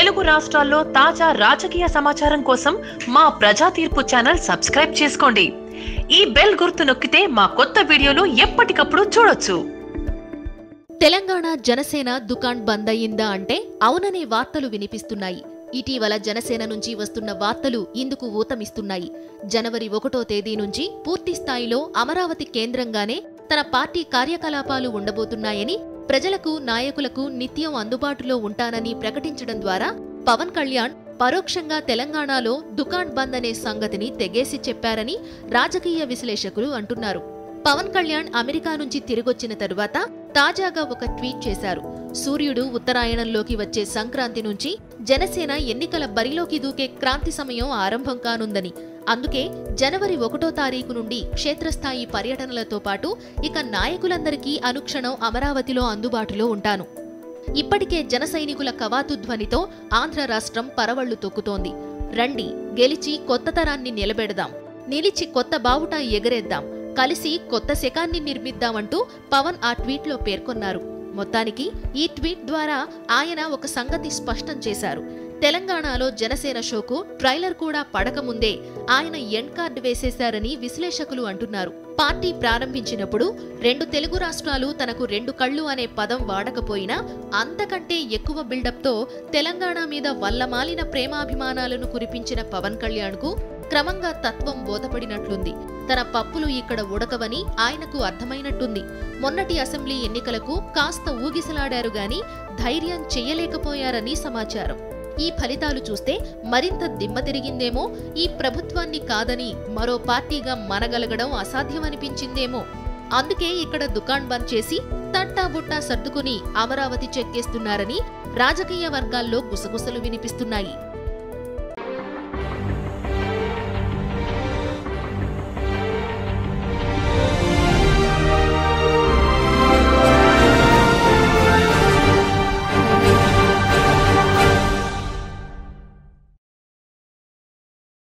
తెలుగు రాష్ట్రాల్లో తాజా రాజకీయ సమాచారం కోసం మా ప్రజా తీర్పు ఛానల్ సబ్స్క్రైబ్ చేసుకోండి ఈ బెల్ గుర్తు నొక్కితే మా కొత్త వీడియోలు ఎప్పటికప్పుడు చూడొచ్చు తెలంగాణ జనసేన దుకాణ్ బంద్ అయ్యిందా అంటే అవుననే వార్తలు వినిపిస్తున్నాయి ఇటీవల జనసేన నుంచి వస్తున్న వార్తలు ఇందుకు ఊతమిస్తున్నాయి జనవరి ఒకటో తేదీ నుంచి పూర్తి స్థాయిలో అమరావతి కేంద్రంగానే తన పార్టీ కార్యకలాపాలు ఉండబోతున్నాయని ప్రజలకు నాయకులకు నిత్యం అందుబాటులో ఉంటానని ప్రకటించడం ద్వారా పవన్ కళ్యాణ్ పరోక్షంగా తెలంగాణలో దుకాణ్ బంద్ అనే సంగతిని తెగేసి చెప్పారని రాజకీయ విశ్లేషకులు అంటున్నారు పవన్ కళ్యాణ్ అమెరికా నుంచి తిరిగొచ్చిన తరువాత తాజాగా ఒక ట్వీట్ చేశారు సూర్యుడు ఉత్తరాయణంలోకి వచ్చే సంక్రాంతి నుంచి జనసేన ఎన్నికల బరిలోకి దూకే క్రాంతి సమయం ఆరంభం కానుందని అందుకే జనవరి ఒకటో తారీఖు నుండి క్షేత్రస్థాయి పర్యటనలతో పాటు ఇక నాయకులందరికీ అనుక్షణం అమరావతిలో అందుబాటులో ఉంటాను ఇప్పటికే జన సైనికుల కవాతు ధ్వనితో ఆంధ్ర రాష్ట్రం పరవళ్లు తొక్కుతోంది రండి గెలిచి కొత్త తరాన్ని నిలబెడదాం నిలిచి కొత్త బావుట ఎగరేద్దాం కలిసి కొత్త శకాన్ని నిర్మిద్దామంటూ పవన్ ఆ ట్వీట్లో పేర్కొన్నారు మొత్తానికి ఈ ట్వీట్ ద్వారా ఆయన ఒక సంగతి స్పష్టం చేశారు తెలంగాణలో జనసేన షోకు ట్రైలర్ కూడా పడకముందే ఆయన ఎండ్ కార్డ్ వేసేశారని విశ్లేషకులు అంటున్నారు పార్టీ ప్రారంభించినప్పుడు రెండు తెలుగు రాష్ట్రాలు తనకు రెండు కళ్ళు అనే పదం వాడకపోయినా అంతకంటే ఎక్కువ బిల్డప్తో తెలంగాణ మీద వల్లమాలిన ప్రేమాభిమానాలను కురిపించిన పవన్ కళ్యాణ్కు క్రమంగా తత్వం బోధపడినట్లుంది తన పప్పులు ఇక్కడ ఉడకవని ఆయనకు అర్థమైనట్టుంది మొన్నటి అసెంబ్లీ ఎన్నికలకు కాస్త ఊగిసలాడారు గాని ధైర్యం చెయ్యలేకపోయారని సమాచారం ఈ ఫలితాలు చూస్తే మరింత దిమ్మ తిరిగిందేమో ఈ ప్రభుత్వాన్ని కాదని మరో పార్టీగా మనగలగడం అసాధ్యమనిపించిందేమో అందుకే ఇక్కడ దుకాణ్ బంద్ చేసి తట్టా బుట్టా సర్దుకుని అమరావతి చెక్కేస్తున్నారని రాజకీయ వర్గాల్లో గుసగుసలు వినిపిస్తున్నాయి